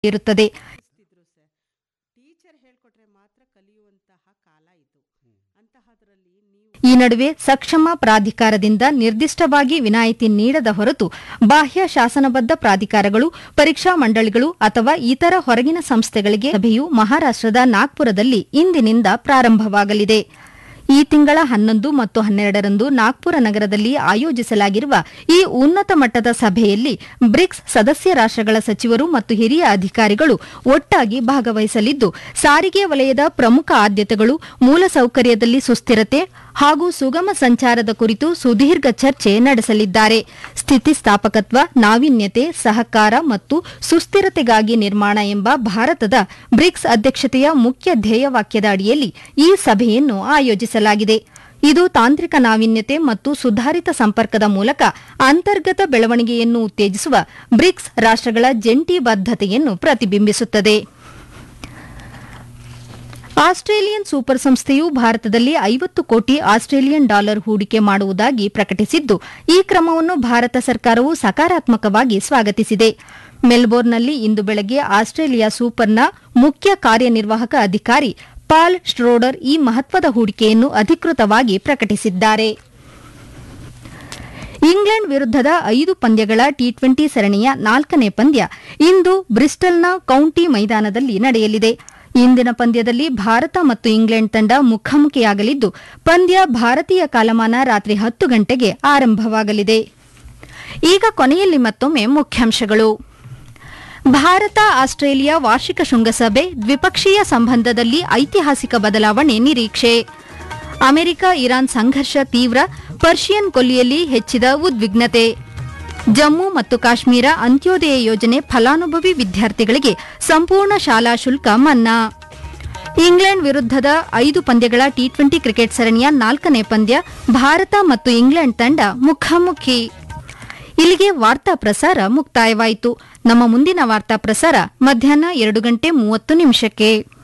ಇರುತ್ತದೆ ಕಲಿಸ್ತಿದ್ರು sir teacher ಹೇಳ್ಕೊಟ್ರೆ ಮಾತ್ರ ಕಲಿಯುವಂತಹ ಕಾಲ ಇದು ಅಂತಹದ್ರಲ್ಲಿ ನೀವು ಈ ನಡುವೆ ಸಕ್ಷಮ ಪ್ರಾಧಿಕಾರದಿಂದ ನಿರ್ದಿಷ್ಟವಾಗಿ ವಿನಾಯಿತಿ ನೀಡದ ಹೊರತು ಬಾಹ್ಯ ಶಾಸನಬದ್ಧ ಪ್ರಾಧಿಕಾರಗಳು ಪರೀಕ್ಷಾ ಮಂಡಳಿಗಳು ಅಥವಾ ಇತರ ಹೊರಗಿನ ಸಂಸ್ಥೆಗಳಿಗೆ ಸಭೆಯು ಮಹಾರಾಷ್ಟದ ನಾಗ್ಪುರದಲ್ಲಿ ಇಂದಿನಿಂದ ಪ್ರಾರಂಭವಾಗಲಿದೆ ಈ ತಿಂಗಳ ಹನ್ನೊಂದು ಮತ್ತು ಹನ್ನೆರಡರಂದು ನಾಗ್ಪುರ ನಗರದಲ್ಲಿ ಆಯೋಜಿಸಲಾಗಿರುವ ಈ ಉನ್ನತ ಮಟ್ಟದ ಸಭೆಯಲ್ಲಿ ಬ್ರಿಕ್ಸ್ ಸದಸ್ಯ ರಾಷ್ಟ್ರಗಳ ಸಚಿವರು ಮತ್ತು ಹಿರಿಯ ಅಧಿಕಾರಿಗಳು ಒಟ್ಟಾಗಿ ಭಾಗವಹಿಸಲಿದ್ದು ಸಾರಿಗೆ ವಲಯದ ಪ್ರಮುಖ ಆದ್ಯತೆಗಳು ಮೂಲಸೌಕರ್ಯದಲ್ಲಿ ಸುಸ್ಥಿರತೆ ಹಾಗೂ ಸುಗಮ ಸಂಚಾರದ ಕುರಿತು ಸುದೀರ್ಘ ಚರ್ಚೆ ನಡೆಸಲಿದ್ದಾರೆ ಸ್ಥಿತಿಸ್ಥಾಪಕತ್ವ ನಾವೀನ್ಯತೆ ಸಹಕಾರ ಮತ್ತು ಸುಸ್ಥಿರತೆಗಾಗಿ ನಿರ್ಮಾಣ ಎಂಬ ಭಾರತದ ಬ್ರಿಕ್ಸ್ ಅಧ್ಯಕ್ಷತೆಯ ಮುಖ್ಯ ಧ್ಯೇಯವಾಕ್ಯದ ಅಡಿಯಲ್ಲಿ ಈ ಸಭೆಯನ್ನು ಆಯೋಜಿಸಲಾಗಿದೆ ಇದು ತಾಂತ್ರಿಕ ನಾವೀನ್ಯತೆ ಮತ್ತು ಸುಧಾರಿತ ಸಂಪರ್ಕದ ಮೂಲಕ ಅಂತರ್ಗತ ಬೆಳವಣಿಗೆಯನ್ನು ಉತ್ತೇಜಿಸುವ ಬ್ರಿಕ್ಸ್ ರಾಷ್ಟ್ರಗಳ ಜಂಟಿ ಬದ್ಧತೆಯನ್ನು ಪ್ರತಿಬಿಂಬಿಸುತ್ತದೆ ಆಸ್ಟ್ರೇಲಿಯನ್ ಸೂಪರ್ ಸಂಸ್ಥೆಯು ಭಾರತದಲ್ಲಿ ಐವತ್ತು ಕೋಟಿ ಆಸ್ಟ್ರೇಲಿಯನ್ ಡಾಲರ್ ಹೂಡಿಕೆ ಮಾಡುವುದಾಗಿ ಪ್ರಕಟಿಸಿದ್ದು ಈ ಕ್ರಮವನ್ನು ಭಾರತ ಸರ್ಕಾರವು ಸಕಾರಾತ್ಮಕವಾಗಿ ಸ್ವಾಗತಿಸಿದೆ ಮೆಲ್ಬೋರ್ನ್ನಲ್ಲಿ ಇಂದು ಬೆಳಗ್ಗೆ ಆಸ್ಟ್ರೇಲಿಯಾ ಸೂಪರ್ನ ಮುಖ್ಯ ಕಾರ್ಯನಿರ್ವಾಹಕ ಅಧಿಕಾರಿ ಪಾಲ್ ಸ್ಟ್ರೋಡರ್ ಈ ಮಹತ್ವದ ಹೂಡಿಕೆಯನ್ನು ಅಧಿಕೃತವಾಗಿ ಪ್ರಕಟಿಸಿದ್ದಾರೆ ಇಂಗ್ಲೆಂಡ್ ವಿರುದ್ಧದ ಐದು ಪಂದ್ಯಗಳ ಟಿ ಟ್ವೆಂಟಿ ಸರಣಿಯ ನಾಲ್ಕನೇ ಪಂದ್ಯ ಇಂದು ಬ್ರಿಸ್ಟಲ್ನ ಕೌಂಟಿ ಮೈದಾನದಲ್ಲಿ ನಡೆಯಲಿದೆ ಇಂದಿನ ಪಂದ್ಯದಲ್ಲಿ ಭಾರತ ಮತ್ತು ಇಂಗ್ಲೆಂಡ್ ತಂಡ ಮುಖಾಮುಖಿಯಾಗಲಿದ್ದು ಪಂದ್ಯ ಭಾರತೀಯ ಕಾಲಮಾನ ರಾತ್ರಿ ಹತ್ತು ಗಂಟೆಗೆ ಆರಂಭವಾಗಲಿದೆ ಈಗ ಕೊನೆಯಲ್ಲಿ ಮತ್ತೊಮ್ಮೆ ಮುಖ್ಯಾಂಶಗಳು ಭಾರತ ಆಸ್ಟ್ರೇಲಿಯಾ ವಾರ್ಷಿಕ ಶೃಂಗಸಭೆ ದ್ವಿಪಕ್ಷೀಯ ಸಂಬಂಧದಲ್ಲಿ ಐತಿಹಾಸಿಕ ಬದಲಾವಣೆ ನಿರೀಕ್ಷೆ ಅಮೆರಿಕ ಇರಾನ್ ಸಂಘರ್ಷ ತೀವ್ರ ಪರ್ಷಿಯನ್ ಕೊಲ್ಲಿಯಲ್ಲಿ ಹೆಚ್ಚಿದ ಉದ್ವಿಗ್ನತೆ ಜಮ್ಮು ಮತ್ತು ಕಾಶ್ಮೀರ ಅಂತ್ಯೋದಯ ಯೋಜನೆ ಫಲಾನುಭವಿ ವಿದ್ಯಾರ್ಥಿಗಳಿಗೆ ಸಂಪೂರ್ಣ ಶಾಲಾ ಶುಲ್ಕ ಮನ್ನಾ ಇಂಗ್ಲೆಂಡ್ ವಿರುದ್ಧದ ಐದು ಪಂದ್ಯಗಳ ಟಿ ಟ್ವೆಂಟಿ ಕ್ರಿಕೆಟ್ ಸರಣಿಯ ನಾಲ್ಕನೇ ಪಂದ್ಯ ಭಾರತ ಮತ್ತು ಇಂಗ್ಲೆಂಡ್ ತಂಡ ಮುಖಾಮುಖಿ ಇಲ್ಲಿಗೆ ವಾರ್ತಾ ಪ್ರಸಾರ ಮುಕ್ತಾಯವಾಯಿತು ನಮ್ಮ ಮುಂದಿನ ವಾರ್ತಾ ಪ್ರಸಾರ ಮಧ್ಯಾಹ್ನ ಎರಡು ಗಂಟೆ ಮೂವತ್ತು ನಿಮಿಷಕ್ಕೆ